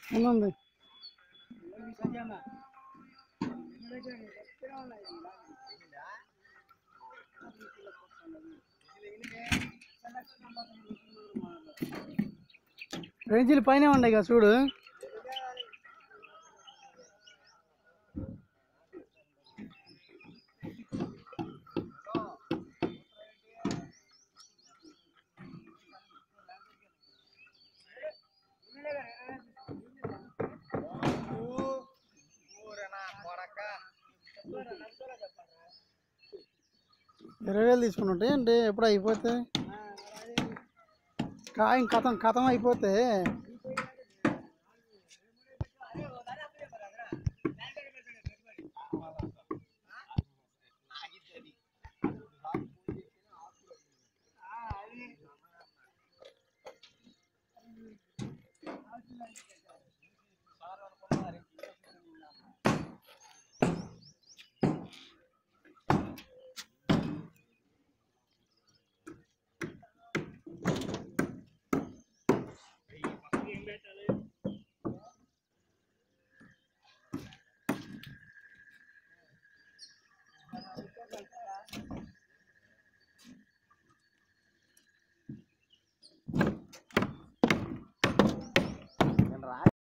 ఉంది రేంజీలు పైన ఉన్నాయి కదా చూడు ఇరవై వేలు తీసుకుని ఉంటాయి అంటే ఎప్పుడు అయిపోతే కాయం కథం కథం అయిపోతే ఏం పెట్టాలి